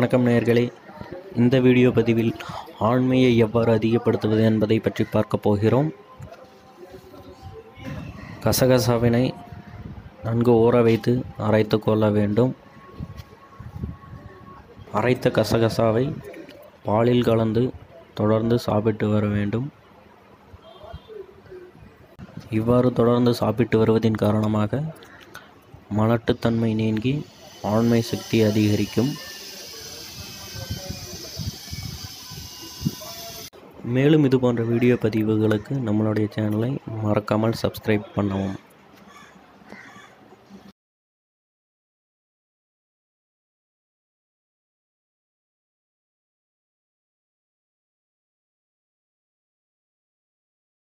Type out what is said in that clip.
வணக்கம் நேயர்களே இந்த வீடியோ பதிவில் ஆண்மையை எவ்வாறு அதிகப்படுத்துவது என்பதை பற்றி பார்க்க போகிறோம் கசகசாவினை நன்கு ஊற வைத்து அரைத்து கொள்ள வேண்டும் அரைத்த கசகசாவை பாலில் கலந்து தொடர்ந்து சாப்பிட்டு வர வேண்டும் இவ்வாறு தொடர்ந்து சாப்பிட்டு வருவதின் காரணமாக மலட்டுத்தன்மை நீங்கி ஆண்மை சக்தி அதிகரிக்கும் மேலும் இது போன்ற வீடியோ பதிவுகளுக்கு நம்மளுடைய சேனலை மறக்காமல் சப்ஸ்கிரைப் பண்ணவும்